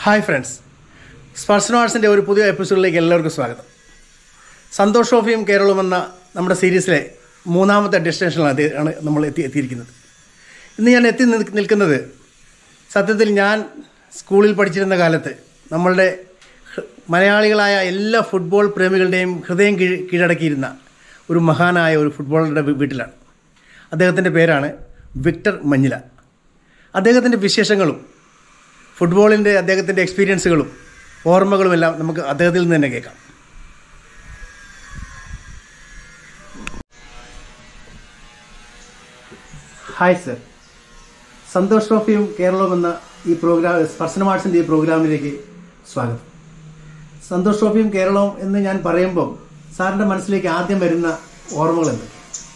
Hi friends സ്പർശന ആർട്സിൻ്റെ ഒരു പുതിയ എപ്പിസോഡിലേക്ക് എല്ലാവർക്കും സ്വാഗതം സന്തോഷ് ട്രോഫിയും കേരളവും എന്ന നമ്മുടെ സീരീസിലെ മൂന്നാമത്തെ ഡെസ്റ്റിനേഷനിലാണ് അത് ആണ് നമ്മൾ എത്തി എത്തിയിരിക്കുന്നത് ഇന്ന് ഞാൻ എത്തി നിൽക്ക് നിൽക്കുന്നത് സത്യത്തിൽ ഞാൻ സ്കൂളിൽ പഠിച്ചിരുന്ന കാലത്ത് നമ്മളുടെ ഹൃ- മലയാളികളായ എല്ലാ ഫുട്ബോൾ പ്രേമികളുടെയും ഹൃദയം കീഴ് കീഴടക്കിയിരുന്ന ഒരു മഹാനായ ഒരു ഫുട്ബോളറുടെ വീ- വീട്ടിലാണ് അദ്ദേഹത്തിൻ്റെ പേരാണ് വിക്ടർ മഞ്ഞില അദ്ദേഹത്തിൻ്റെ വിശേഷങ്ങളും ഫുട്ബോളിൻ്റെ അദ്ദേഹത്തിൻ്റെ എക്സ്പീരിയൻസുകളും ഓർമ്മകളും എല്ലാം നമുക്ക് അദ്ദേഹത്തിൽ നിന്ന് തന്നെ കേൾക്കാം ഹായ് സർ സന്തോഷ് ട്രോഫിയും കേരളവും എന്ന ഈ പ്രോഗ്രാം സ്പർശന ആർട്സിൻ്റെ ഈ പ്രോഗ്രാമിലേക്ക് സ്വാഗതം സന്തോഷ് ട്രോഫിയും കേരളവും എന്ന് ഞാൻ പറയുമ്പോൾ സാറിൻ്റെ മനസ്സിലേക്ക് ആദ്യം വരുന്ന ഓർമ്മകൾ എന്തൊക്കെ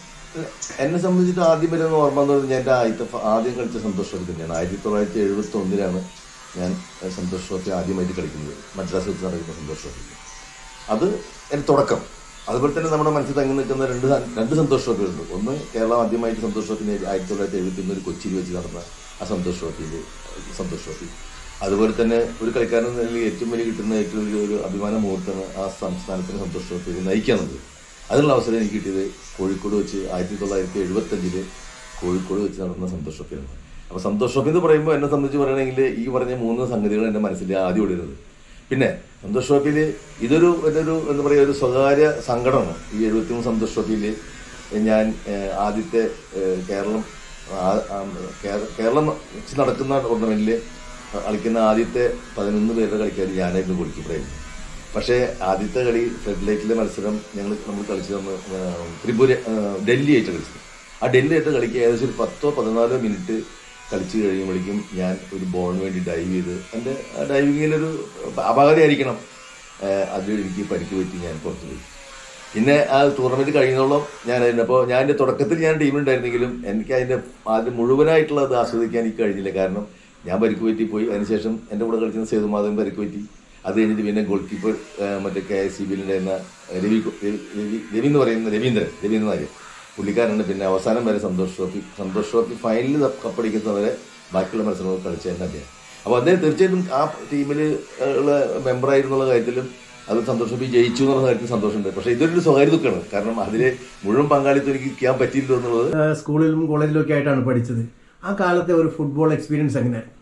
എന്നെ സംബന്ധിച്ചിട്ട് ആദ്യം വരുന്ന ഓർമ്മ എന്ന് പറഞ്ഞാൽ എൻ്റെ ആദ്യത്തെ ഫ- ആദ്യം കളിച്ച സന്തോഷ് ട്രോഫി തന്നെയാണ് ആയിരത്തി തൊള്ളായിരത്തി എഴുപത്തി ഒന്നിലാണ് ഞാൻ ഏഹ്, സന്തോഷ് ട്രോഫി ആദ്യമായിട്ട് കളിക്കുന്നത് മദ്രാസ് വെച്ച് നടക്കുന്ന സന്തോഷ് ട്രോഫി അത് എൻ്റെ തുടക്കം അതുപോലെ തന്നെ നമ്മുടെ മനസ്സിൽ തങ്ങി നിൽക്കുന്ന രണ്ട് സ- രണ്ട് സന്തോഷ് ട്രോഫികളുണ്ട് ഒന്ന് കേരളം ആദ്യമായിട്ട് സന്തോഷ് ട്രോഫി നേടി ആയിരത്തി തൊള്ളായിരത്തി എഴുപത്തി ഒന്നിൽ കൊച്ചിയിൽ വെച്ച് നടന്ന ആ സന്തോഷ് ട്രോഫിയിൽ സന്തോഷ് ട്രോഫി അതുപോലെ തന്നെ ഒരു കളിക്കാരൻ എന്ന നിലയിൽ ഏറ്റവും വലിയ കിട്ടുന്ന ഏറ്റവും വലിയ ഒരു അഭിമാന മുഹൂർത്തമാണ് ആ സംസ്ഥാനത്തിന് സന്തോഷ് ട്രോഫി നയിക്കാനുള്ളത് അതിനുള്ള അവസരം എനിക്ക് കിട്ടിയത് കോഴിക്കോട് വെച്ച് ആയിരത്തി തൊള്ളായിരത്തി എഴുപത്തഞ്ചില് കോഴിക്കോട് വെച്ച് നടന്ന സന്തോഷ് ട്രോഫിയാണ് അപ്പോൾ സന്തോഷ് ട്രോഫി എന്ന് പറയുമ്പോൾ എന്നെ സംബന്ധിച്ച് പറയുകയാണെങ്കിൽ ഈ പറഞ്ഞ മൂന്ന് സംഗതികൾ എൻ്റെ മനസ്സിൽ ആദ്യം ഓടിയിരുന്നത് പിന്നെ സന്തോഷ് ട്രോഫിയിൽ ഇതൊരു ഇതൊരു എന്താ പറയുക ഒരു സ്വകാര്യ സങ്കടമാണ് ഈ എഴുപത്തിമൂന്ന് സന്തോഷ് ട്രോഫിയിൽ ഞാൻ ഏഹ്, ആദ്യത്തെ ഏഹ്, കേരളം ആ- ആ, കേര- കേരളം വെച്ച് നടക്കുന്ന ടൂർണമെന്റിൽ കളിക്കുന്ന ആദ്യത്തെ പതിനൊന്ന് പേരുടെ കളിക്കാർ ഞാനായിരുന്നു ഗോൾക്കീപ്പറായിരുന്നു പക്ഷേ ആദ്യത്തെ കളി ഫ്ലഡ് ലൈറ്റിലെ മത്സരം ഞങ്ങൾ നമ്മൾ കളിച്ചത് നമ്മൾ, ആ, ത്രിപുര ആ, ഡൽഹി ആയിട്ട് കളിച്ചത് ആ ഡൽഹി ആയിട്ട് കളിക്ക് ഏകദേശം ഒരു പത്തോ പതിനാലോ മിനിറ്റ് കളിച്ച് കഴിയുമ്പോഴേക്കും ഞാൻ ഒരു ബോളിന് വേണ്ടി ഡൈവ് ചെയ്ത് എൻ്റെ ഡൈവിങ്ങിലൊരു അപകടമായിരിക്കണം അതിൽ എനിക്ക് പരിക്ക് പറ്റി ഞാൻ പുറത്തു പോയി പിന്നെ ആ ടൂർണമെന്റ് കഴിയുന്നോളം ഞാൻ അതിന് അപ്പോൾ ഞാൻ എൻ്റെ തുടക്കത്തിൽ ഞാൻ ടീമിലുണ്ടായിരുന്നെങ്കിലും എനിക്ക് അതിൻ്റെ ആദ്യം മുഴുവനായിട്ടുള്ള അത് ആസ്വദിക്കാൻ എനിക്ക് കഴിഞ്ഞില്ല കാരണം ഞാൻ പരിക്ക് പറ്റി പോയി അതിനുശേഷം എൻ്റെ കൂടെ കളിക്കുന്ന സേതുമാധവൻ പരിക്ക് പറ്റി അത് കഴിഞ്ഞിട്ട് പിന്നെ ഗോൾ കീപ്പർ മറ്റേ കെ എസ് സി ബിയിലുണ്ടായിരുന്ന രവി കു- രവി- രവി രവി എന്ന് പറയുന്ന രവീന്ദ്രൻ രവീന്ദ്രൻ നായർ പുള്ളിക്കാരനാണ് പിന്നെ അവസാനം വരെ സന്തോഷ് ട്രോഫി സന്തോഷ് ട്രോഫി ഫൈനലിൽ കപ്പടിക്കുന്നവരെ ബാക്കിയുള്ള മത്സരങ്ങൾ കളിച്ച തന്നെ അദ്ദേഹം അപ്പോൾ അദ്ദേഹം തീർച്ചയായിട്ടും ആ ടീമിൽ ഉള്ള മെമ്പറായിരുന്നുള്ള കാര്യത്തിലും അത് സന്തോഷ് ട്രോഫി ജയിച്ചു എന്നുള്ള കാര്യത്തിൽ സന്തോഷമുണ്ട് പക്ഷേ ഇതൊരു സ്വകാര്യ ദുഃഖമാണ് കാരണം അതിൽ മുഴുവൻ പങ്കാളിത്തം എനിക്ക് ചെയ്യാൻ പറ്റിയില്ലോ എന്നുള്ളത് ഏഹ് സ്കൂളിലും കോളേജിലും ഒക്കെ ആയിട്ടാണ് പഠിച്ചത് ആ കാലത്തെ ഒരു ഫുട്ബോൾ എക്സ്പീരിയൻസ് എങ്ങനെയായിരുന്നു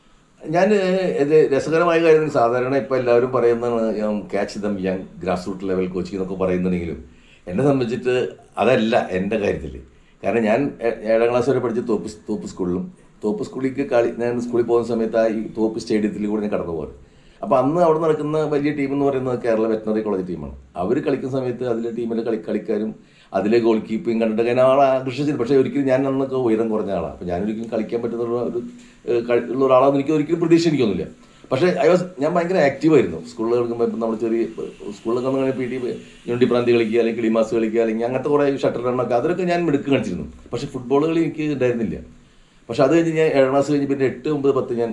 ഞാൻ ഇത് രസകരമായ കാര്യം സാധാരണ ഇപ്പം എല്ലാവരും പറയുന്നതാണ് catch them young grass root level coaching എന്നൊക്കെ പറയുന്നുണ്ടെങ്കിലും എന്നെ സംബന്ധിച്ചിട്ട് അതല്ല എൻ്റെ കാര്യത്തിൽ കാരണം ഞാൻ ഏ- ഏഴാം ക്ലാസ് വരെ പഠിച്ച തോപ്പ് സ് തോപ്പ് സ്കൂളിലും തോപ്പ് സ്കൂളിലേക്ക് കളി ഞാൻ സ്കൂളിൽ പോകുന്ന സമയത്ത് ആ ഈ തോപ്പ് സ്റ്റേഡിയത്തിൽ കൂടെ ഞാൻ കടന്നു പോകാറ് അപ്പോൾ അന്ന് അവിടെ നടക്കുന്ന വലിയ ടീം എന്ന് പറയുന്നത് കേരള വെറ്റിനറി കോളേജ് ടീമാണ് അവർ കളിക്കുന്ന സമയത്ത് അതിലെ ടീമിലെ കളി കളിക്കാരും അതിലെ ഗോൾ കീപ്പിംഗ് കണ്ടിട്ട് ഞാൻ ആളെ ആകർഷിച്ചില്ല പക്ഷേ ഒരിക്കലും ഞാൻ അന്നൊക്കെ ഉയരം കുറഞ്ഞ ആളാണ് അപ്പോൾ ഞാൻ ഒരിക്കലും കളിക്കാൻ പറ്റുന്ന ഒരു ഏഹ്, കഴി- ഉള്ള ഒരാളാണെന്ന് എനിക്ക് ഒരിക്കലും പ്രതീക്ഷ എനിക്കൊന്നുമില്ല പക്ഷേ ഐ വാസ് ഞാൻ ഭയങ്കര ആക്റ്റീവായിരുന്നു സ്കൂളിൽ കളിക്കുമ്പോൾ ഇപ്പം നമ്മൾ ചെറിയ സ്കൂളിൽ കളിക്കുന്ന പി ടി യൂണിറ്റി പ്രാന്തി കളിക്കുക അല്ലെങ്കിൽ കിളിമാസ് കളിക്കുക അല്ലെങ്കിൽ അങ്ങനത്തെ കുറേ ഷട്ടർ റണ്ണൊക്കെ അതിലൊക്കെ ഞാൻ മിടുക്ക് കളിച്ചിരുന്നു പക്ഷേ ഫുട്ബോൾ കളി എനിക്ക് ഉണ്ടായിരുന്നില്ല പക്ഷെ അത് കഴിഞ്ഞ് ഞാൻ ഏഴാം ക്ലാസ് കഴിഞ്ഞ് പിന്നെ എട്ട് ഒമ്പത് പത്ത് ഞാൻ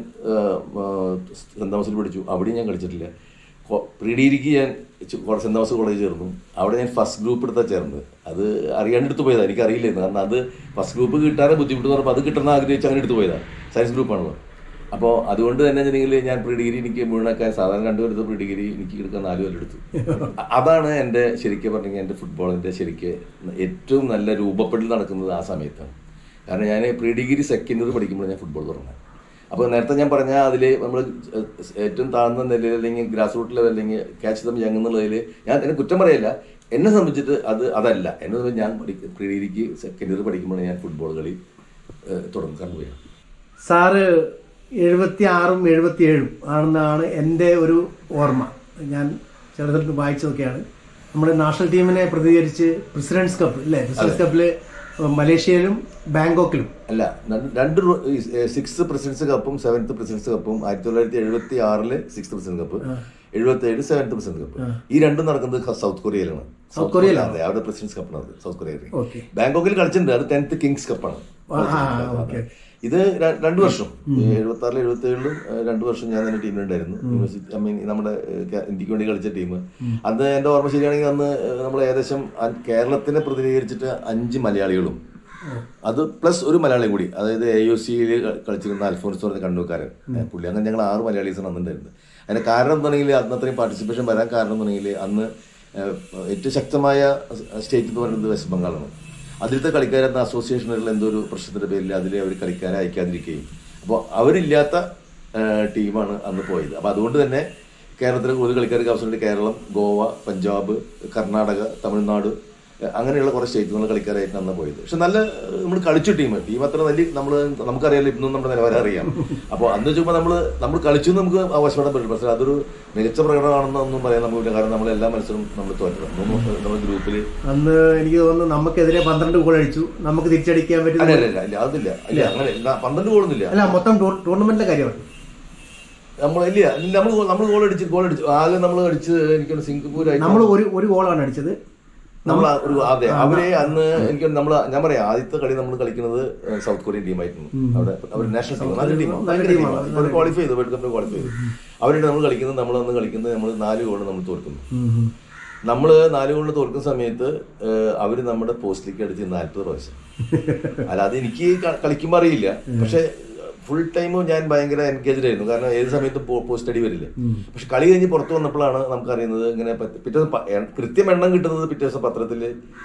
സെൻറ് തോമസിൽ പഠിച്ചു അവിടെയും ഞാൻ കളിച്ചിട്ടില്ല പ്രീ ഡിഗ്രിക്ക് ഞാൻ ചു- കോ- സെൻറ് തോമസ് കോളേജ് ചേർന്നു അവിടെ ഞാൻ ഫസ്റ്റ് ഗ്രൂപ്പ് എടുത്താൽ ചേർന്നത് അത് അറിയാണ്ടെടുത്ത് പോയതാണ് എനിക്ക് അറിയില്ലായിരുന്നു കാരണം അത് ഫസ്റ്റ് ഗ്രൂപ്പ് കിട്ടാൻ ബുദ്ധിമുട്ട് എന്ന് പറയുമ്പോൾ അത് കിട്ടണം ആഗ്രഹിച്ച് അങ്ങനെ എടുത്ത് പോയതാണ് സയൻസ് ഗ്രൂപ്പാണല്ലോ അപ്പോൾ അതുകൊണ്ട് തന്നെ വെച്ചിട്ടുണ്ടെങ്കിൽ ഞാൻ പ്രീ ഡിഗ്രി എനിക്ക് മുഴുവനാക്കാൻ സാധാരണ രണ്ടു പേരുടെ പ്രീ ഡിഗ്രി എനിക്ക് എടുക്കാൻ നാല് പേര് എടുത്തു അ- അതാണ് എൻ്റെ ശരിക്കും പറഞ്ഞെങ്കിൽ എൻ്റെ ഫുട്ബോളിൻ്റെ ശരിക്ക് ഏറ്റവും നല്ല രൂപപ്പെടൽ നടക്കുന്നത് ആ സമയത്താണ് കാരണം ഞാൻ പ്രീ ഡിഗ്രി സെക്കൻഡ് ഇയർ പഠിക്കുമ്പോൾ ഞാൻ ഫുട്ബോൾ തുടങ്ങുന്നത് അപ്പോൾ നേരത്തെ ഞാൻ പറഞ്ഞ അതിൽ നമ്മൾ ഏറ്റവും താഴ്ന്ന നിലയിൽ അല്ലെങ്കിൽ ഗ്രാസ് റൂട്ട് ലെവൽ അല്ലെങ്കിൽ ക്യാച്ച് തമ്മിൽ ഞങ്ങുന്നുള്ളതിൽ ഞാൻ എന്നെ കുറ്റം പറയില്ല എന്നെ സംബന്ധിച്ചിട്ട് അത് അതല്ല എന്നെ സംബന്ധിച്ച് ഞാൻ പഠിക്ക പ്രീ ഡിഗ്രിക്ക് സെക്കൻഡ് ഇയർ പഠിക്കുമ്പോൾ ഞാൻ ഫുട്ബോൾ കളി ഏഹ്, തുടങ്ങാൻ പോയാണ് സാറ് എഴുപത്തി ആറും എഴുപത്തി ഏഴും ആണെന്നാണ് എൻ്റെ ഒരു ഓർമ്മ ഞാൻ ചെറുതിൽ വായിച്ചതൊക്കെയാണ് നമ്മുടെ നാഷണൽ ടീമിനെ പ്രതികരിച്ച് പ്രസിഡൻസ് കപ്പ് അല്ലേ പ്രസിഡൻസ് കപ്പില് മലേഷ്യയിലും ബാങ്കോക്കിലും അല്ല രണ്ട് രണ്ട് സിക്സ് പ്രസിഡൻസ് കപ്പും സെവൻത്ത് പ്രസിഡൻസ് കപ്പും ആയിരത്തി തൊള്ളായിരത്തി എഴുപത്തി ആറില് സിക്സ് പ്രസിഡന്റ് കപ്പ് എഴുപത്തി ഏഴ് സെവൻത്ത് പ്രസിഡന്റ് കപ്പ് ഈ രണ്ടും നടക്കുന്നത് ഖ- സൗത്ത് കൊറിയയിലാണ് സൗത്ത് കൊറിയയിലാണോ? അതെ അവിടെ പ്രസിഡൻസ് കപ്പാണ് അത് സൗത്ത് കൊറിയയിൽ ഓക്കെ ബാങ്കോക്കിൽ കളിച്ചിട്ടുണ്ട് അത് ടെൻത്ത് കിങ്സ് കപ്പാണ് ആ ഓക്കെ ഇത് ര- രണ്ടു വർഷം എഴുപത്തി ആറിലും എഴുപത്തി ഏഴിലും രണ്ടു വർഷം ഞാൻ തന്നെ ടീമിലുണ്ടായിരുന്നു യൂണിവേഴ്സിറ്റി ഐ മീൻ നമ്മുടെ ഏഹ്, കേ- ഇന്ത്യക്ക് വേണ്ടി കളിച്ച ടീം അന്ന് എന്റെ ഓർമ്മ ശരിയാണെങ്കിൽ അന്ന് ഏഹ്, നമ്മൾ ഏകദേശം അ- കേരളത്തിനെ പ്രതിനിധീകരിച്ചിട്ട് അഞ്ച് മലയാളികളും അത് പ്ലസ് ഒരു മലയാളി കൂടി അതായത് എ യു സിയിൽ കളിച്ചിരുന്ന അൽഫോൻസ് എന്ന് പറഞ്ഞ കണ്ണൂക്കാരൻ ഏ, പുള്ളി അങ്ങനെ ഞങ്ങൾ ആറ് മലയാളീസാണ് അന്നുണ്ടായിരുന്നത് അതിന്റെ കാരണം എന്താണെങ്കിൽ അന്ന് അത്രയും പാർട്ടിസിപ്പേഷൻ വരാൻ കാരണം എന്താണെങ്കിൽ അന്ന് ഏഹ്, ഏറ്റവും ശക്തമായ സ്റ്റേറ്റ് എന്ന് പറയുന്നത് വെസ്റ്റ് ബംഗാളാണ് അതിലത്തെ കളിക്കാരെന്ന അസോസിയേഷനുകളിൽ എന്തോ ഒരു പ്രശ്നത്തിന്റെ പേരിൽ അതിൽ അവർ കളിക്കാരെ അയക്കാതിരിക്കുകയും അപ്പോൾ അവരില്ലാത്ത ഏഹ്, ടീമാണ് അന്ന് പോയത് അപ്പോൾ അതുകൊണ്ട് തന്നെ കേരളത്തിലെ കൂടുതൽ കളിക്കാർക്ക് അവസരമുണ്ട് കേരളം ഗോവ പഞ്ചാബ് കർണാടക തമിഴ്നാട് ഏഹ്, അങ്ങനെയുള്ള കുറേ സ്റ്റേറ്റുകളിലെ കളിക്കാരായിട്ടാണ് അന്ന് പോയത് പക്ഷെ നല്ല നമ്മൾ കളിച്ചു ടീം ടീം അത്ര നല്ല നമ്മൾ നമുക്കറിയാലോ ഇന്നും നമ്മുടെ നിലവാരം അറിയാം അപ്പോൾ അന്ന് വെച്ചുമ്പോൾ നമ്മൾ നമ്മൾ കളിച്ചു എന്ന് നമുക്ക് അവകാശപ്പെടാൻ പറ്റില്ല പക്ഷേ അതൊരു മികച്ച പ്രകടനമാണെന്നൊന്നും പറയാൻ നമുക്കില്ല കാരണം നമ്മൾ എല്ലാ മത്സരവും നമ്മൾ തോറ്റത് നമ്മുടെ ഗ്രൂപ്പിൽ അന്ന് എനിക്ക് തോന്നുന്നു നമുക്കെതിരെ പന്ത്രണ്ട് ഗോൾ അടിച്ചു നമുക്ക് തിരിച്ചടിക്കാൻ അല്ല പറ്റും അല്ല ഇല്ല അതില്ല ഇല്ല അങ്ങനെ ഇല്ല, പന്ത്രണ്ട് ഗോളൊന്നുമില്ല അല്ല മൊത്തം ടൂർ- ടൂർണമെന്റിലെ കാര്യമാണ് നമ്മൾ ഇല്ല നമ്മൾ നമ്മൾ ഗോൾ അടിച്ച് ഗോൾ അടിച്ചു ആകെ നമ്മൾ അടിച്ച് എനിക്കൊന്ന് സിംഗപ്പൂരായിട്ട് നമ്മൾ ഒരു ഒരു ഗോളാണ് അടിച്ചത് നമ്മൾ ഒരു അതെ അവരെ അന്ന് എനിക്ക് നമ്മൾ ഞാൻ പറയാം ആദ്യത്തെ കളി നമ്മൾ കളിക്കുന്നത് ഏഹ്, സൗത്ത് കൊറിയൻ ടീമായിരുന്നു അവിടെ അവർ നാഷണൽ ടീം നല്ല ടീമാണ് നല്ല ടീമാണ്, അവർ ക്വാളിഫൈ ചെയ്തു വേൾഡ് കപ്പിൽ ക്വാളിഫൈ ചെയ്തു അവരുടെ നമ്മൾ കളിക്കുന്നത് നമ്മൾ അന്ന് കളിക്കുന്നത് നമ്മൾ നാല് ഗോൾ നമ്മൾ തോൽക്കുന്നു നമ്മൾ നാല് ഗോളിൽ തോൽക്കുന്ന സമയത്ത് ഏഹ്, അവര് നമ്മുടെ പോസ്റ്റിലേക്ക് അടിച്ച് നാല്പത് പ്രാവശ്യം അല്ലാതെ എനിക്ക് ക- കളിക്കുമ്പോൾ അറിയില്ല പക്ഷെ ഫുൾ ടൈം ഞാൻ ഭയങ്കര എൻഗേജ്ഡ് ആയിരുന്നു കാരണം ഏത് സമയത്തും പോസ്റ്റ് അടി വരില്ലേ പക്ഷെ കളി കഴിഞ്ഞ് പുറത്തു വന്നപ്പോഴാണ് നമുക്ക് അറിയുന്നത് ഇങ്ങനെ പത്ത് പിറ്റേ ദിവസം പ- എ- കൃത്യം എണ്ണം കിട്ടുന്നത് പിറ്റേ ദിവസം പത്രത്തിൽ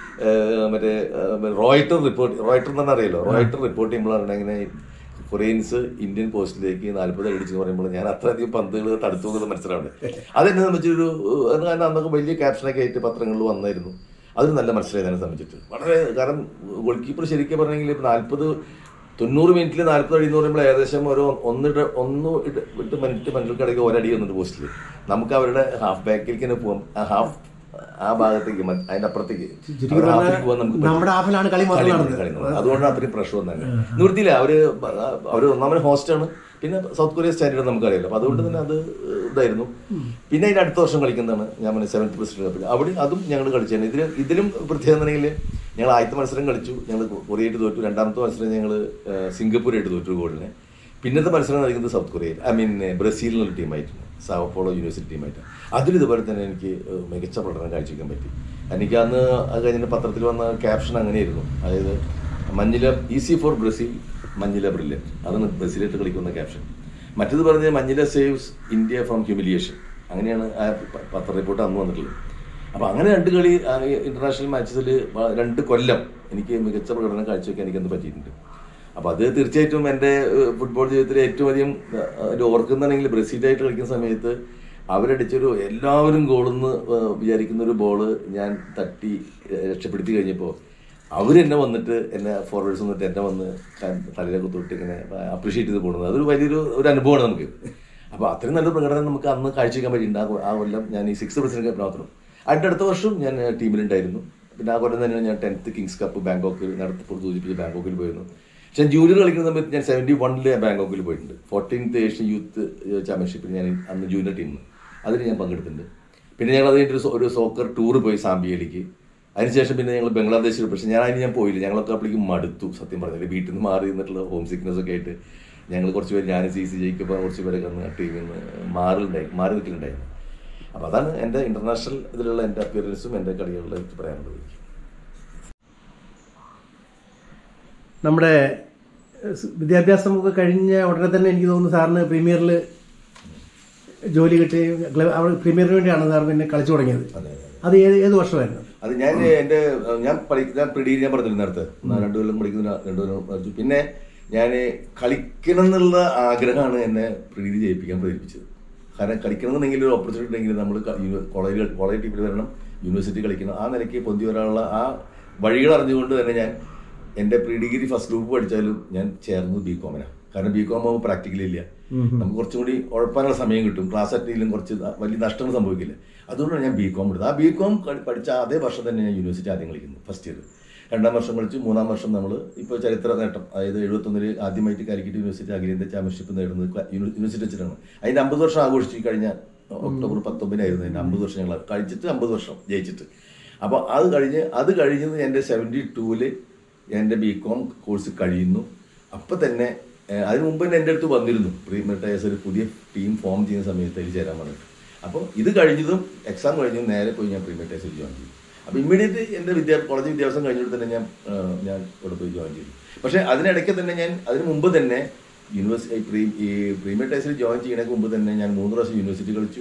മറ്റേ ഏഹ്, റോയിട്ടർ റിപ്പോർട്ട് റോയിട്ടർ എന്ന് അറിയാലോ റോയിട്ടർ റിപ്പോർട്ട് ചെയ്യുമ്പോഴാണ് ഇങ്ങനെ കൊറിയൻസ് ഇന്ത്യൻ പോസ്റ്റിലേക്ക് നാല്പത് അടിച്ച് പറയുമ്പോൾ ഞാൻ അത്രയധികം പന്തുകൾ തടുത്തു എന്നുള്ള മനസ്സിലാണ് അതെന്നെ സംബന്ധിച്ചൊരു ഏഹ്, കാരണം അന്നൊക്കെ വലിയ ക്യാപ്ഷനൊക്കെ ആയിട്ട് പത്രങ്ങളിൽ വന്നായിരുന്നു അതൊരു നല്ല മത്സരം എന്നെ സംബന്ധിച്ചിട്ട് വളരെ കാരണം ഗോൾ കീപ്പർ ശരിക്കും പറഞ്ഞെങ്കിൽ നാല്പത് തൊണ്ണൂറ് മിനിറ്റിൽ നാല്പത് അടി എന്ന് പറയുമ്പോൾ ഏകദേശം ഒരു ഒന്ന് ഇട- ഒന്ന് ഇട- എട്ട് മിനിറ്റ് മനുഷ്യർക്കിടയ്ക്ക് ഒരടി വന്നിട്ട് പോസ്റ്റിൽ നമുക്ക് അവരുടെ ഹാഫ് ബാക്കിലേക്ക് തന്നെ പോകാം ആ ഹാഫ് ആ ഭാഗത്തേക്ക് മ- അതിന്റെ അപ്പുറത്തേക്ക് ചുരുക്കി അവരുടെ പറഞ്ഞാൽ ഹാഫിലേക്ക് പോകാൻ നമുക്ക് പറ്റും. നമ്മുടെ ഹാഫിലാണ് കളി മൊത്തം കളി നടന്നത് കളി നടന്നത്. അതുകൊണ്ടാണ് അത്രയും പ്രഷർ വന്നത് നിവൃത്തിയില്ല അവര് അവര് ഒന്നാമത് ഹോസ്റ്റാണ് പിന്നെ സൗത്ത് കൊറിയ സ്റ്റാൻഡേർഡ് നമുക്കറിയാലോ അപ്പൊ അതുകൊണ്ട് തന്നെ അത് ഇതായിരുന്നു പിന്നെ അതിന്റെ അടുത്ത വർഷം കളിക്കുന്നതാണ് ഞാൻ പറഞ്ഞ സെവൻത്ത് പ്രസിഡന്റ് കപ്പിൽ അവിടെ അതും ഞങ്ങൾ കളിച്ചാണ് ഇതിൽ ഇതിലും പ്രത്യേകത എന്നുണ്ടെങ്കിൽ ഞങ്ങൾ ആദ്യത്തെ മത്സരം കളിച്ചു ഞങ്ങൾ കൊറിയയിട്ട് തോറ്റു രണ്ടാമത്തെ മത്സരം ഞങ്ങൾ സിംഗപ്പൂരായിട്ട് തോറ്റു ഗോളിനെ പിന്നത്തെ മത്സരം കളിക്കുന്നത് സൗത്ത് കൊറിയയിൽ ഐ മീൻ ബ്രസീലിനുള്ള ടീമായിട്ടാണ് സാവപ്പോളോ യൂണിവേഴ്സിറ്റി ടീമായിട്ട് അതിൽ ഇതുപോലെ തന്നെ എനിക്ക് ഏഹ്, മികച്ച പ്രകടനം കാഴ്ചവെക്കാൻ പറ്റി എനിക്ക് അന്ന് അത് കഴിഞ്ഞ പത്രത്തിൽ വന്ന ക്യാപ്ഷൻ അങ്ങനെയായിരുന്നു അതായത് Manjila easy for Brazil Manjila brilliant അതാണ് ബ്രസീലായിട്ട് കളിക്കുന്ന ക്യാപ്ഷൻ മറ്റേത് പറഞ്ഞ Manjila saves India from humiliation അങ്ങനെയാണ് ആ പ- പത്ര റിപ്പോർട്ട് അന്ന് വന്നിട്ടുള്ളത് അപ്പോൾ അങ്ങനെ രണ്ട് കളി ഇന്റർനാഷണൽ മാച്ചസിൽ രണ്ട് കൊല്ലം എനിക്ക് മികച്ച പ്രകടനം കാഴ്ചവെക്കാൻ എനിക്കന്ന് പറ്റിയിട്ടുണ്ട് അപ്പോൾ അത് തീർച്ചയായിട്ടും എൻ്റെ ഏഹ്, ഫുട്ബോൾ ജീവിതത്തിലെ ഏറ്റവും അധികം ഏഹ്, ഓർക്കുന്നുണ്ടെങ്കിൽ ബ്രസീലായിട്ട് കളിക്കുന്ന സമയത്ത് അവരടിച്ചൊരു എല്ലാവരും ഗോളെന്ന് വിചാരിക്കുന്ന ഒരു ബോള് ഞാൻ തട്ടി ഏഹ്, രക്ഷപ്പെടുത്തി കഴിഞ്ഞപ്പോൾ അവരെന്നെ വന്നിട്ട് എന്നെ ഫോർവേഡ്സ് വന്നിട്ട് എന്നെ വന്ന് ക- തലയിലൊക്കെ തൊട്ട് ഇങ്ങനെ അപ്രീഷിയേറ്റ് ചെയ്ത് പോകുന്നത് അതൊരു വലിയൊരു ഒരു അനുഭവമാണ് നമുക്ക് അപ്പോൾ അത്രയും നല്ല പ്രകടനം നമുക്ക് അന്ന് കാഴ്ചവെക്കാൻ പറ്റിയിട്ടുണ്ട് ആ കൊ- ആ കൊല്ലം ഞാൻ ഈ സിക്സ് പ്രസിഡന്റ് കപ്പ് മാത്രം അതിൻ്റെ അടുത്ത വർഷം ഞാൻ ഏഹ്, ടീമിലുണ്ടായിരുന്നു പിന്നെ ആ കൊല്ലം തന്നെയാണ് ഞാൻ ടെൻത്ത് കിങ്സ് കപ്പ് ബാങ്കോക്കിൽ നടത്തപ്പോൾ സൂചിപ്പിച്ച് ബാങ്കോക്കിൽ പോയിരുന്നു പക്ഷെ ഞാൻ ജൂനിയർ കളിക്കുന്ന സമയത്ത് ഞാൻ സെവൻറ്റി വണ്ണിൽ ബാങ്കോക്കിൽ പോയിട്ടുണ്ട് ഫോർട്ടീൻത്ത് ഏഷ്യൻ യൂത്ത് ചാമ്പ്യൻഷിപ്പിൽ ഞാൻ അന്ന് ജൂനിയർ ടീമിൽ അതിൽ ഞാൻ പങ്കെടുത്തിട്ടുണ്ട് പിന്നെ ഞങ്ങൾ അത് കഴിഞ്ഞിട്ട് ഒരു സോ- ഒരു സോക്കർ ടൂർ പോയി സാമ്പിയയിലേക്ക് അതിനുശേഷം പിന്നെ ഞങ്ങൾ ബംഗ്ലാദേശിൽ പക്ഷേ ഞാൻ അതിന് ഞാൻ പോയില്ല ഞങ്ങളൊക്കെ അപ്പോഴേക്കും മടുത്തു സത്യം പറഞ്ഞില്ല വീട്ടിൽ നിന്ന് മാറി നിന്നിട്ടുള്ള ഹോം സിക്നസ് ഒക്കെ ആയിട്ട് ഞങ്ങൾ കുറച്ച് പേര് ഞാൻ സി സി ജയിക്കപ്പോൾ കുറച്ച് പേരൊക്കെ അന്ന് ടീമിൽ നിന്ന് മാറിലുണ്ടായി മാറി നിൽക്കലുണ്ടായിരുന്നു അപ്പോൾ അതാണ് എൻ്റെ ഇൻ്റർനാഷണൽ ഇതിലുള്ള എൻ്റെ അപ്പിയറൻസും എൻ്റെ കളികളിലും എനിക്ക് പറയാനുള്ളത് നമ്മുടെ സ് വിദ്യാഭ്യാസമൊക്കെ കഴിഞ്ഞ ഉടനെ തന്നെ എനിക്ക് തോന്നുന്നു സാറിന് പ്രീമിയറിൽ ജോലി കിട്ടി ക്ല- അവിടെ പ്രീമിയറിന് വേണ്ടിയാണ് സാർ പിന്നെ കളിച്ചു തുടങ്ങിയത് അതെ അതെ അത് ഏത് ഏത് വർഷമായിരുന്നു അത് ഞാൻ എൻ്റെ ഞാൻ പഠിക്കുന്ന പ്രിഡി ഞാൻ പറഞ്ഞില്ല നേരത്തെ ഞാൻ രണ്ടു കൊല്ലം പഠിക്കുന്ന രണ്ടു കൊല്ലം പഠിച്ചു പിന്നെ ഞാൻ കളിക്കണം എന്നുള്ള ആഗ്രഹമാണ് എന്നെ പ്രീതി ജയിപ്പിക്കാൻ പ്രേരിപ്പിച്ചത് കാരണം കളിക്കണം എന്നുണ്ടെങ്കിൽ ഒരു ഓപ്പർച്യൂണിറ്റി ഉണ്ടെങ്കിൽ നമ്മൾ കോളേജ് കോളേജ് ടീമിൽ വരണം യൂണിവേഴ്സിറ്റി കളിക്കണം ആ നിലയ്ക്ക് പൊന്തി വരാനുള്ള ആ വഴികൾ അറിഞ്ഞുകൊണ്ട് തന്നെ ഞാൻ എൻ്റെ പ്രീ ഡിഗ്രി ഫസ്റ്റ് ഗ്രൂപ്പ് പഠിച്ചാലും ഞാൻ ചേർന്നത് ബി കോമിനാണ് കാരണം ബി കോം ആകുമ്പോൾ പ്രാക്ടിക്കലി ഇല്ല നമുക്ക് കുറച്ചും കൂടി ഉഴപ്പാനുള്ള സമയം കിട്ടും ക്ലാസ് അറ്റയിലും കുറച്ച് ന- വലിയ നഷ്ടങ്ങൾ സംഭവിക്കില്ല അതുകൊണ്ടാണ് ഞാൻ ബി കോം എടുത്തത് ആ ബി കോം പഠിച്ച അതേ വർഷം തന്നെ ഞാൻ യൂണിവേഴ്സിറ്റി ആദ്യം കളിക്കുന്നു ഫസ്റ്റ് ഇയർ രണ്ടാം വർഷം കളിച്ചു മൂന്നാം വർഷം നമ്മൾ ഇപ്പോൾ ചരിത്ര നേട്ടം അതായത് എഴുപത്തൊന്നിൽ ആദ്യമായിട്ട് കാലിക്കറ്റ് യൂണിവേഴ്സിറ്റി അഖിലേന്ത്യാ ചാമ്പ്യൻഷിപ്പ് നേടുന്നത് ക്ല- യൂണി- യൂണിവേഴ്സിറ്റി വെച്ചിട്ടാണ് അതിൻ്റെ അമ്പത് വർഷം ആഘോഷിച്ചു ഈ കഴിഞ്ഞ ഒക്ടോബർ പത്തൊമ്പതിനായിരുന്നു അതിൻ്റെ അമ്പത് വർഷം ഞങ്ങൾ കഴിച്ചിട്ട് അമ്പത് വർഷം ജയിച്ചിട്ട് അപ്പോൾ അത് കഴിഞ്ഞ് അത് കഴിഞ്ഞത് എൻ്റെ സെവൻറ്റി ടൂവില് എൻ്റെ ബി കോം കോഴ്സ് കഴിയുന്നു അപ്പം തന്നെ ഏഹ്, അതിന് മുമ്പ് തന്നെ എൻ്റെ അടുത്ത് വന്നിരുന്നു പ്രീമെട്ടേഴ്സ് ഒരു പുതിയ ടീം ഫോം ചെയ്യുന്ന സമയത്ത് അതിൽ ചേരാൻ പറഞ്ഞിട്ട് അപ്പോൾ ഇത് കഴിഞ്ഞതും എക്സാം കഴിഞ്ഞതും നേരെ പോയി ഞാൻ പ്രീമെട്ടേഴ്സിൽ ജോയിൻ ചെയ്തു അപ്പോൾ ഇമ്മീഡിയറ്റ് എൻ്റെ വിദ്യാ കോളേജ് വിദ്യാഭ്യാസം കഴിഞ്ഞിട്ട് തന്നെ ഞാൻ ആ, ഞാൻ ഇവിടെ പോയി ജോയിൻ ചെയ്തു പക്ഷേ അതിനിടയ്ക്ക് തന്നെ ഞാൻ അതിന് മുമ്പ് തന്നെ യൂണിവേഴ്സിറ്റി പ്രീ ഈ പ്രീമിയർ ടൈസിൽ ജോയിൻ ചെയ്യുന്നതിന് മുമ്പ് തന്നെ ഞാൻ മൂന്ന് പ്രാവശ്യം യൂണിവേഴ്സിറ്റി കളിച്ചു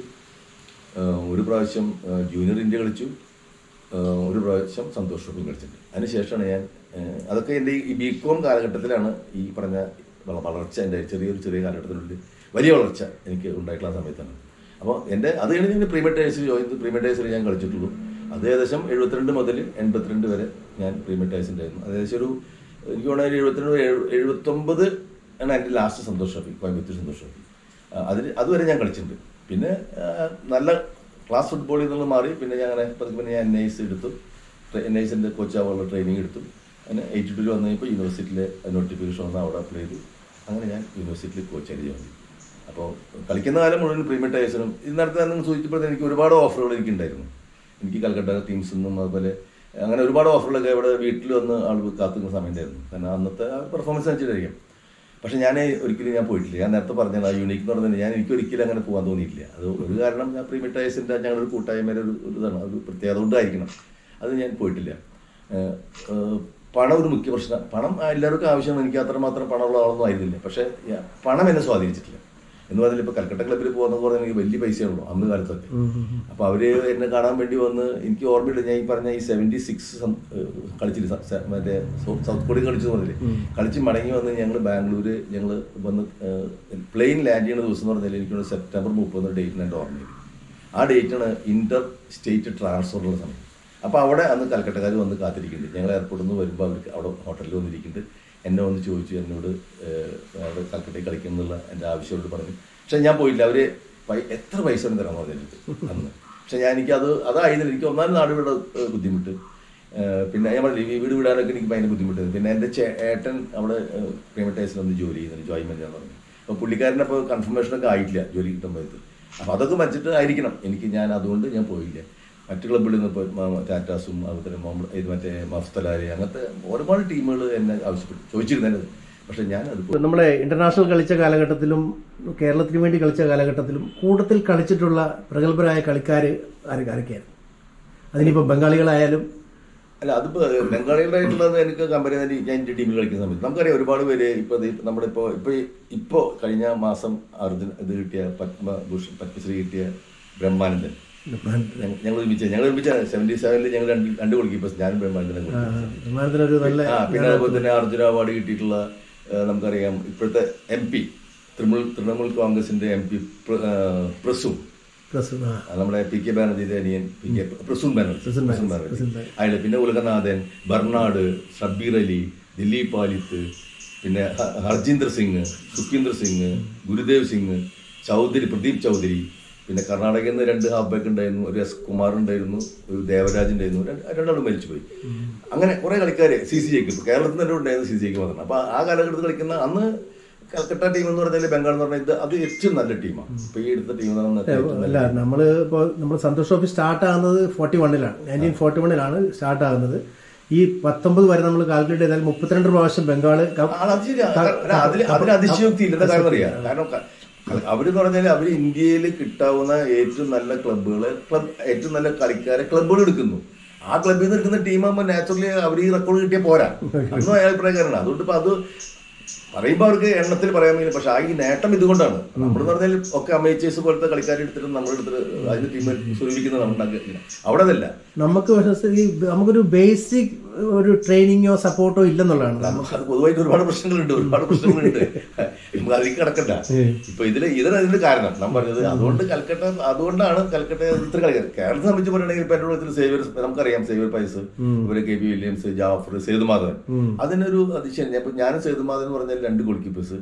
ആ, ഒരു പ്രാവശ്യം ആ, ജൂനിയർ ഇന്ത്യ കളിച്ചു ആ, ഒരു പ്രാവശ്യം സന്തോഷ് ട്രോഫി കളിച്ചിട്ടുണ്ട് അതിനുശേഷമാണ് ഞാൻ ആ, അതൊക്കെ എൻ്റെ ഈ ബി കോം കാലഘട്ടത്തിലാണ് ഈ പറഞ്ഞ വള- വളർച്ച എൻ്റെ ചെറിയൊരു ചെറിയ കാലഘട്ടത്തിനുള്ളിൽ വലിയ വളർച്ച എനിക്ക് ഉണ്ടായിട്ടുള്ള ആ സമയത്താണ് അപ്പോൾ എൻ്റെ അത് കഴിഞ്ഞ് ഞാൻ പ്രീമിയർ ടൈസിൽ ജോയിൻ ചെയ്തു പ്രീമിയർ ടൈസിൽ ഞാൻ കളിച്ചിട്ടുള്ളൂ അത് ഏകദേശം എഴുപത്തിരണ്ട് മുതൽ എൺപത്തിരണ്ട് വരെ ഞാൻ പ്രീമിയർ ടൈസിൻ്റെ ആയിരുന്നു ഏകദേശം ഒരു എനിക്ക് തോന്നുന്നത് ഒരു എഴുപത്തിരണ്ട് എഴു- എഴുപത്തൊമ്പത് ആണ് എൻ്റെ last Santosh trophy Coimbatore Santosh trophy ആ, അതിന് അതുവരെ ഞാൻ കളിച്ചിട്ടുണ്ട് പിന്നെ ആ, നല്ല ക്ലാസ് ഫുട്ബോളിൽ നിന്ന് മാറി പിന്നെ ഞാൻ അങ്ങനെ പതുക്കെ പിന്നെ ഞാൻ എൻ ഐസ് എടുത്തു എൻ ഐസിൻ്റെ കോച്ചാവാനുള്ള ട്രെയിനിങ് എടുത്തു അങ്ങനെ എയ്റ്റി ടൂവിൽ വന്നു കഴിഞ്ഞപ്പോൾ യൂണിവേഴ്സിറ്റിയിലെ നോട്ടിഫിക്കേഷൻ വന്ന് അവിടെ അപ്ലൈ ചെയ്തു അങ്ങനെ ഞാൻ യൂണിവേഴ്സിറ്റിയിൽ കോച്ചായിട്ട് ജോയിൻ ചെയ്തു അപ്പോൾ കളിക്കുന്ന കാലം മുഴുവൻ പ്രീമിയർ ടൈസിനും ഇതിനടുത്ത് നിങ്ങൾ സൂചിച്ചപ്പോൾ എനിക്ക് ഒരുപാട് ഓഫറുകൾ എനിക്കുണ്ടായിരുന്നു എനിക്ക് കൽക്കട്ട ടീംസിൽ നിന്നും അതുപോലെ അങ്ങനെ ഒരുപാട് ഓഫറുകളൊക്കെ ഇവിടെ വീട്ടിൽ വന്ന് ആൾ കാത്തുന്ന സമയം ഉണ്ടായിരുന്നു കാരണം അന്നത്തെ ആ പെർഫോമൻസ് വെച്ചിട്ടായിരിക്കും പക്ഷെ ഞാൻ ഒരിക്കലും ഞാൻ പോയിട്ടില്ല ഞാൻ നേരത്തെ പറഞ്ഞത് ആ യൂണിക് എന്ന് പറഞ്ഞാൽ ഞാൻ എനിക്ക് ഒരിക്കലും അങ്ങനെ പോകാൻ തോന്നിയിട്ടില്ല അത് ഒരു കാരണം ഞാൻ പ്രീമിയർ ടൈസിൻ്റെ ഞങ്ങളൊരു കൂട്ടായ്മയുടെ ഒരു ഒരു ഇതാണ് ഒരു പ്രത്യേകത കൊണ്ടായിരിക്കണം അത് ഞാൻ പോയിട്ടില്ല ഏഹ്, ഏഹ്, പണം ഒരു മുഖ്യ പ്രശ്നം പണം എല്ലാവർക്കും ആവശ്യമാണ് എനിക്ക് അത്രമാത്രം പണമുള്ള ആളൊന്നും ആയിരുന്നില്ല പക്ഷേ ഞാൻ- പണം എന്നെ സ്വാധീനിച്ചിട്ടില്ല എന്ന് പറഞ്ഞാൽ ഇപ്പോൾ കൽക്കട്ട ക്ലബ്ബിൽ പോകുന്ന പറഞ്ഞാൽ എനിക്ക് വലിയ പൈസയുള്ളൂ അന്ന് കാലത്തൊക്കെ അപ്പോൾ അവര് എന്നെ കാണാൻ വേണ്ടി വന്ന് എനിക്ക് ഓർമ്മയില്ല ഞാൻ ഈ പറഞ്ഞ ഈ സെവൻറ്റി സിക്സ് കളിച്ചിട്ട് സ- സ- മറ്റേ സൗ- സൗത്ത് കൊറിയ കളിച്ചു പറഞ്ഞില്ലേ കളിച്ച് മടങ്ങി വന്ന് ഞങ്ങൾ ബാംഗ്ലൂര് ഞങ്ങൾ വന്ന് പ്ലെയിൻ ലാൻഡ് ചെയ്യുന്ന ദിവസം എന്ന് പറഞ്ഞാൽ എനിക്ക് തോന്നുന്നു സെപ്റ്റംബർ മുപ്പത് ഡേറ്റിന് എൻ്റെ ഓർമ്മയില്ല ആ ഡേറ്റാണ് ഇന്റർ സ്റ്റേറ്റ് ട്രാൻസ്ഫറുള്ള സമയം അപ്പോൾ അവിടെ അന്ന് കൽക്കട്ടക്കാർ വന്ന് കാത്തിരിക്കുന്നുണ്ട് ഞങ്ങൾ എയർപോർട്ടിൽ നിന്ന് വരുമ്പോൾ അവർക്ക് അവിടെ ഹോട്ടലിൽ വന്നിരിക്കുന്നുണ്ട് എന്നെ വന്ന് ചോദിച്ചു എന്നോട് ഏഹ്, അവിടെ കൽക്കട്ടയിൽ കളിക്കണം എന്നുള്ള എൻ്റെ ആവശ്യമോട് പറഞ്ഞു പക്ഷെ ഞാൻ പോയില്ല അവർ എത്ര പൈസ വേണം തരാൻ പറഞ്ഞിട്ട് അന്ന് പക്ഷെ ഞാൻ എനിക്ക് അത് അതായിരുന്നു എനിക്ക് ഒന്നാം നാട് ഇവിടെ ഏഹ്, ബുദ്ധിമുട്ട് ഏഹ്, പിന്നെ ഞാൻ പറഞ്ഞില്ലേ ഈ വീട് വിടാനൊക്കെ എനിക്ക് ഭയങ്കര ബുദ്ധിമുട്ടായിരുന്നു പിന്നെ എൻ്റെ ചേ- ഏട്ടൻ അവിടെ പ്രൈമറ്റൈസിൽ വന്ന് ജോലി ചെയ്യുന്നുണ്ട് ജോയിൻമെന്റ് എന്ന് പറഞ്ഞു അപ്പോൾ പുള്ളിക്കാരനപ്പോൾ കൺഫർമേഷനൊക്കെ ആയിട്ടില്ല ജോലി കിട്ടുമ്പോഴത്ത് അപ്പോൾ അതൊക്കെ വെച്ചിട്ട് ആയിരിക്കണം എനിക്ക് ഞാൻ അതുകൊണ്ട് ഞാൻ പോയില്ല മറ്റു ക്ലബ്ബുകളിൽ നിന്ന് ഇപ്പോൾ മ- ടാറ്റാസും അതുപോലെ മുഹമ്മദ് ഇത് മറ്റേ മഫ്തലാരി അങ്ങനത്തെ ഒരുപാട് ടീമുകൾ എന്നെ ആവശ്യപ്പെട്ടു ചോദിച്ചിരുന്നത് പക്ഷെ ഞാൻ അത് പോയി. നമ്മുടെ ഇന്റർനാഷണൽ കളിച്ച കാലഘട്ടത്തിലും കേരളത്തിന് വേണ്ടി കളിച്ച കാലഘട്ടത്തിലും കൂടുതൽ കളിച്ചിട്ടുള്ള പ്രഗത്ഭരായ കളിക്കാർ ആരൊക്കെ ആരൊക്കെയായിരുന്നു അതിനിപ്പോൾ ബംഗാളികളായാലും അല്ല അതിപ്പോ ബംഗാളികളായിട്ടുള്ളത് എനിക്ക് കമ്പനി തന്നെ ഞാൻ ഇന്ത്യ ടീമിൽ കളിക്കുന്ന സമയത്ത് നമുക്കറിയാം ഒരുപാട് പേര് ഇപ്പൊ ദേ നമ്മുടെ ഇപ്പോ ഇപ്പൊ ഈ- ഇപ്പോ കഴിഞ്ഞ മാസം അർജുൻ ഇത് കിട്ടിയ പത്മഭൂഷൺ പത്മശ്രീ കിട്ടിയ ബ്രഹ്മാനന്ദൻ ഞങ്ങ- ഞങ്ങൾ ഒരുമിച്ച ഞങ്ങൾ ഒരുമിച്ച സെവന്റി സെവനിൽ ഞങ്ങൾ രണ്ട് രണ്ട് ഗോൾ കീപ്പേഴ്സ് ഞാനും ബ്രഹ്മാനന്ദനും കൂടി വിമാനത്തിനൊരു നല്ല ആ പിന്നെ അതുപോലെ തന്നെ അർജുന അവാർഡ് കിട്ടിയിട്ടുള്ള ആ, നമുക്കറിയാം ഇപ്പോഴത്തെ എം പി തൃണമൂൽ തൃണമൂൽ കോൺഗ്രസിന്റെ എം പി പ്രസു പ്രസ്- ആ. ആ, നമ്മുടെ പി കെ ബാനർജിയുടെ അനിയൻ പി കെ പ്രസൂൺ ബാനർജി പ്രസൂൺ ബാനർജി, പ്രസൂൺ ബാനർജി പ്രസൂൺ ബാനർജി. അയാള് പിന്നെ ഉലകനാഥൻ ബർണാഡ് ഷബീർ അലി ദിലീപ് പാലിത്ത് പിന്നെ ഹ- ഹർജീന്ദർ സിംഗ് സുഖീന്ദർ സിംഗ് ഗുരുദേവ് സിംഗ് ചൗധരി പ്രദീപ് ചൗധരി പിന്നെ കർണാടകയിൽ നിന്ന് രണ്ട് ഹാഫ് ബാക്ക് ഉണ്ടായിരുന്നു ഒരു എസ് കുമാർ ഉണ്ടായിരുന്നു ഒരു ദേവരാജ് ഉണ്ടായിരുന്നു രണ്ട് രണ്ടാളും മരിച്ചുപോയി അങ്ങനെ കുറെ കളിക്കാര് സി സി ജെക്ക് കേരളത്തിൽ നിന്ന് തന്നെ ഉണ്ടായിരുന്നു സി സി ജെക്ക് മാത്രം അപ്പൊ ആ കാലഘട്ടത്തിൽ കളിക്കുന്ന അന്ന് കൽക്കട്ട ടീം എന്ന് പറഞ്ഞാൽ ബംഗാൾ എന്ന് പറഞ്ഞാൽ ഇത് അത് ഏറ്റവും നല്ല ടീമാണ് ഇപ്പൊ ഈ എടുത്ത ടീം എന്ന് പറഞ്ഞാൽ ഏറ്റവും നല്ല അല്ല നമ്മൾ ഇപ്പോൾ നമ്മൾ സന്തോഷ് ട്രോഫി സ്റ്റാർട്ട് ആകുന്നത് ഫോർട്ടി വണ്ണിലാണ് നയൻറ്റീൻ ഫോർട്ടി വണ്ണിലാണ് സ്റ്റാർട്ട് ആകുന്നത് ഈ പത്തൊമ്പത് വരെ നമ്മൾ കാൽക്കുലേറ്റ് ചെയ്താൽ മുപ്പത്തിരണ്ട് പ്രാവശ്യം ബംഗാൾ ആ, അത് ശരിയാ. അല്ല, അതില് അതിന് അതിശയോക്തി ഇല്ലെന്ന കാര്യം അറിയാം കാരണം ക- അവരെന്ന് പറഞ്ഞാൽ അവര് ഇന്ത്യയിൽ കിട്ടാവുന്ന ഏറ്റവും നല്ല ക്ലബ്ബുകള് ക്ലബ് ഏറ്റവും നല്ല കളിക്കാരെ ക്ലബ്ബുകൾ എടുക്കുന്നു ആ ക്ലബ്ബിൽ നിന്ന് എടുക്കുന്ന ടീമാകുമ്പോൾ നാച്ചുറലി അവർ ഈ റെക്കോർഡ് കിട്ടിയ പോരാ അന്നും അയാൾ അഭിപ്രായക്കാരനാണ് അതുകൊണ്ട് ഇപ്പൊ അത് പറയുമ്പോൾ അവർക്ക് എണ്ണത്തിൽ പറയാൻ കഴിയില്ല പക്ഷെ ആ ഈ നേട്ടം ഇതുകൊണ്ടാണ് നമ്മളെന്ന് പറഞ്ഞാൽ ഒക്കെ അമേച്ചേഴ്സ് പോലത്തെ കളിക്കാരെ എടുത്തിട്ട് നമ്മളെടുത്തിട്ട് അതിന് ടീം സ്വരൂപിക്കുന്നത് ഉണ്ടാക്കില്ല അവിടെ അതല്ല നമുക്ക് പക്ഷേ ഈ നമുക്കൊരു ബേസിക് ഒരു ട്രെയിനിങ്ങോ സപ്പോർട്ടോ ഇല്ലെന്നുള്ളതാണ് നമുക്ക് അത് പൊതുവായിട്ട് ഒരുപാട് പ്രശ്നങ്ങളുണ്ട് ഒരുപാട് പ്രശ്നങ്ങളുണ്ട് നമുക്ക് അതിലേക്ക് കിടക്കണ്ട ഇപ്പൊ ഇതില് ഇതിന് അതിന്റെ കാരണം നാം പറഞ്ഞത് അതുകൊണ്ട് കൽക്കട്ട അതുകൊണ്ടാണ് കൽക്കട്ട ഇത്ര കളിക്കാർ കേരളത്തെ സംബന്ധിച്ച് പറയുകയാണെങ്കിൽ ഇപ്പൊ എന്റെ കൂട്ടത്തിൽ സേവ്യർ നമുക്കറിയാം സേവ്യർ പൈസ് ഇവര് K P Williams Jafar Sethumadhavan അതിനൊരു അതിശയം ഞാൻ ഇപ്പൊ ഞാനും സേതുമാധവൻ എന്ന് പറഞ്ഞാൽ രണ്ട് ഗോൾ കീപ്പേഴ്സ്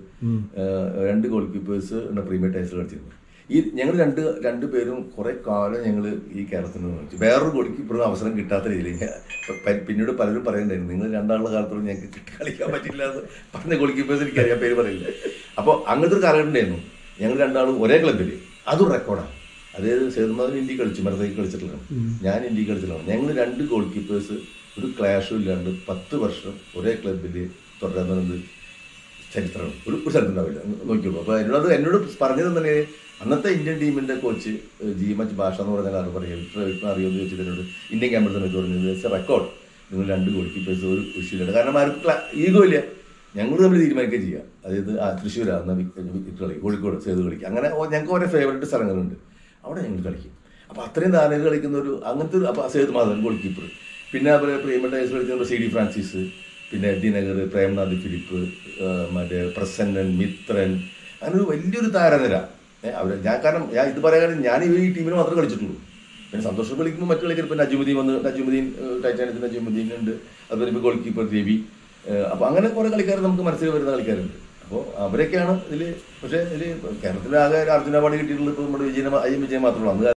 രണ്ട് ഗോൾ കീപ്പേഴ്സ് പ്രീമിയർ ടൈസിൽ കളിച്ചിരുന്നു ഈ ഞങ്ങൾ രണ്ട് രണ്ട് പേരും കുറെ കാലം ഞങ്ങൾ ഈ കേരളത്തിൽ നിന്ന് കളിച്ചു വേറൊരു ഗോൾ കീപ്പറിന് അവസരം കിട്ടാത്ത രീതിയിൽ പ- പിന്നീട് പലരും പറയുന്നുണ്ടായിരുന്നു നിങ്ങൾ രണ്ടാളുടെ കാലത്തോളം ഞങ്ങൾക്ക് കിട്ടി കളിക്കാൻ പറ്റില്ല എന്ന് പറഞ്ഞ ഗോൾ കീപ്പേഴ്സ് എനിക്കറിയാം പേര് പറയില്ല അപ്പോൾ അങ്ങനത്തെ ഒരു കാലഘട്ടം ഉണ്ടായിരുന്നു ഞങ്ങൾ രണ്ടാളും ഒരേ ക്ലബ്ബിൽ അതും റെക്കോർഡാണ് അതായത് സേതുമാധവൻ ഇന്ത്യ കളിച്ചു മരത്തേക്ക് കളിച്ചിട്ടുള്ളതാണ് ഞാൻ ഇന്ത്യ കളിച്ചിട്ടുള്ളതാണ് ഞങ്ങൾ രണ്ട് ഗോൾ കീപ്പേഴ്സ് ഒരു ക്ലാഷും ഇല്ലാണ്ട് പത്ത് വർഷം ഒരേ ക്ലബ്ബിൽ തുടരാൻ ചരിത്രമാണ് ഒരു ഒരു സ്ഥലത്തുണ്ടാവില്ല നോക്കിയോളൂ അപ്പോൾ എന്നോട് എന്നോട് പറഞ്ഞത് തന്നെ അന്നത്തെ ഇന്ത്യൻ ടീമിന്റെ കോച്ച് ജി മച്ച് ഭാഷ എന്ന് പറഞ്ഞാൽ അത് പറയും ഇപ്പം അറിയുമെന്ന് ചോദിച്ചതിനോട് ഇന്ത്യൻ ക്യാമ്പിൽ സമയത്ത് പറഞ്ഞത് ഇറ്റ്സ് എ റെക്കോർഡ് നിങ്ങൾ രണ്ട് ഗോൾ കീപ്പേഴ്സ് ഒരു വിഷയമില്ല കാരണം ആർക്ക് ഈഗോ ഇല്ല ഞങ്ങൾ തമ്മിൽ തീരുമാനിക്കുക ചെയ്യുക അതായത് ആ തൃശ്ശൂരാണ് കളി കോഴിക്കോട് സേതു കളിക്കുക അങ്ങനെ ഓ- ഞങ്ങൾക്ക് ഓരോ ഫേവറേറ്റ് സ്ഥലങ്ങളുണ്ട് അവിടെ ഞങ്ങൾ കളിക്കും അപ്പോൾ അത്രയും താരങ്ങൾ കളിക്കുന്ന ഒരു അങ്ങനത്തെ ഒരു അപ്പോൾ സേതു മാധവൻ ഗോൾ കീപ്പർ പിന്നെ അതുപോലെ പ്രിയപ്പെട്ട കേസ് കളിക്കുന്ന സി ഡി ഫ്രാൻസിസ് പിന്നെ ദിനകർ പ്രേംനാഥ് ഫിലിപ്പ് ആ, മറ്റേ പ്രസന്നൻ മിത്രൻ അങ്ങനെ ഒരു വലിയൊരു താരനിര ഏഹ് അവർ ഞാൻ കാരണം ഞാൻ ഇത് പറയാൻ ഞാൻ ഇവർ ഈ ടീമിന് മാത്രമേ കളിച്ചിട്ടുള്ളൂ പിന്നെ സന്തോഷം കളിക്കുമ്പോൾ മറ്റു കളിക്കാർ ഇപ്പം നജുമുദ്ദീൻ വന്ന് നജുമുദ്ദീൻ ഏഹ് ടൈറ്റാനിയത്തിൽ നജുമുദ്ദീൻ ഉണ്ട് അതുപോലെ ഇപ്പോൾ ഗോൾ കീപ്പർ രവി ഏഹ് അപ്പോൾ അങ്ങനെ കുറേ കളിക്കാർ നമുക്ക് മനസ്സിൽ വരുന്ന കളിക്കാരുണ്ട് അപ്പോൾ അവരൊക്കെയാണ് ഇതിൽ പക്ഷേ ഇതിൽ കേരളത്തിൽ ആകെ ഒരു അർജുന അവാർഡ് കിട്ടിയിട്ടുള്ളത് ഇപ്പോൾ നമ്മുടെ വിജയന അയ്യം വിജയം മാത്രമേ ഉള്ളൂ അന്ന്